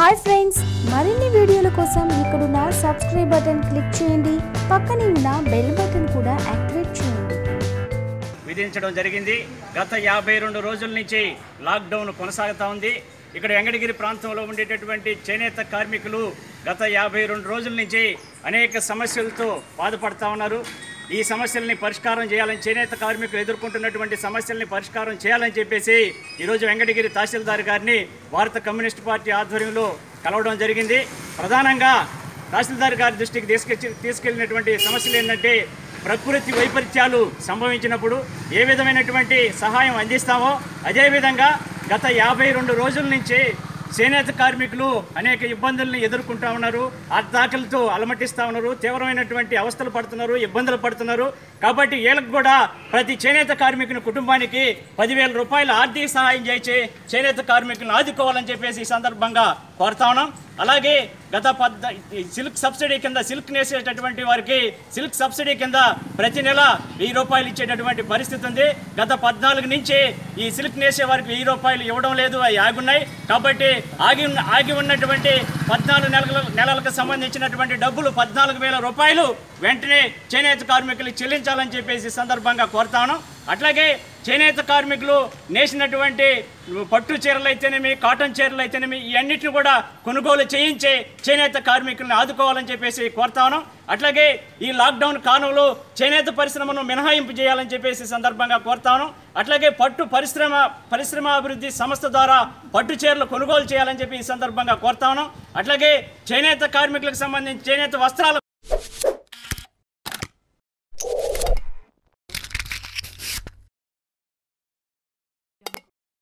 hi friends మరిన్ని వీడియోల కోసం ఇక్కడున్న సబ్స్క్రైబ్ బటన్ క్లిక్ చేయండి పక్కనే ఉన్న బెల్ బటన్ కూడా యాక్టివేట్ చేయండి విధించడం జరిగింది గత యాభై రెండు రోజుల నుంచి లాక్డౌన్ కొనసాగుతూ ఉంది ఇక్కడ వెంకటగిరి ప్రాంతంలో ఉండేటటువంటి చేనేత కార్మికులు గత యాభై రెండు రోజుల నుంచి అనేక సమస్యలతో బాధపడతా ఉన్నారు ఈ సమస్యల్ని పరిష్కారం చేయాలని చేనేత కార్మికులు ఎదుర్కొంటున్నటువంటి సమస్యల్ని పరిష్కారం చేయాలని చెప్పేసి ఈరోజు వెంకటగిరి తహసీల్దార్ గారిని భారత కమ్యూనిస్ట్ పార్టీ ఆధ్వర్యంలో కలవడం జరిగింది ప్రధానంగా తహసీల్దార్ గారి దృష్టికి తీసుకొచ్చి తీసుకెళ్ళినటువంటి సమస్యలు ఏంటంటే ప్రకృతి వైపరీత్యాలు సంభవించినప్పుడు ఏ విధమైనటువంటి సహాయం అందిస్తామో అదేవిధంగా గత యాభై రెండు రోజుల నుంచి చేనేత కార్మికులు అనేక ఇబ్బందుల్ని ఎదుర్కొంటా ఉన్నారు ఆర్దాకలతో అలమటిస్తూ ఉన్నారు తీవ్రమైనటువంటి అవస్థలు పడుతున్నారు ఇబ్బందులు పడుతున్నారు కాబట్టి వీళ్ళకి కూడా ప్రతి చేనేత కార్మికుని కుటుంబానికి పదివేల రూపాయల ఆర్థిక సహాయం చేసి చేనేత కార్మికులను ఆదుకోవాలని చెప్పేసి ఈ సందర్భంగా కోరుతా ఉన్నాం అలాగే గత పద్ద ఈ సిల్క్ సబ్సిడీ కింద సిల్క్ నేసేటటువంటి వారికి సిల్క్ సబ్సిడీ కింద ప్రతి నెల వెయ్యి రూపాయలు ఇచ్చేటటువంటి పరిస్థితి ఉంది గత పద్నాలుగు నుంచి ఈ సిల్క్ నేసే వారికి వెయ్యి రూపాయలు ఇవ్వడం లేదు అవి ఆగున్నాయి కాబట్టి ఆగి ఉన్న ఆగి ఉన్నటువంటి పద్నాలుగు నెలల నెలలకు సంబంధించినటువంటి డబ్బులు పద్నాలుగు వేల రూపాయలు వెంటనే చేనేత కార్మికులకు చెల్లించాలని చెప్పేసి ఈ సందర్భంగా కోరుతాను అట్లాగే చేనేత కార్మికులు నేసినటువంటి పట్టు చీరలు అయితేనేమి కాటన్ చీరలు అయితేనేమి ఈ అన్నిటిని కూడా కొనుగోలు చేయించే చేనేత కార్మికులను ఆదుకోవాలని చెప్పేసి కోరుతాను అట్లాగే ఈ లాక్డౌన్ కాలంలో చేనేత పరిశ్రమను మినహాయింపు చేయాలని చెప్పేసి ఈ సందర్భంగా కోరుతాను అట్లాగే పట్టు పరిశ్రమ పరిశ్రమ అభివృద్ధి సంస్థ ద్వారా పట్టు చీరలు కొనుగోలు చేయాలని చెప్పి ఈ సందర్భంగా కోరుతాను అట్లాగే చేనేత కార్మికులకు సంబంధించి చేనేత వస్త్రాల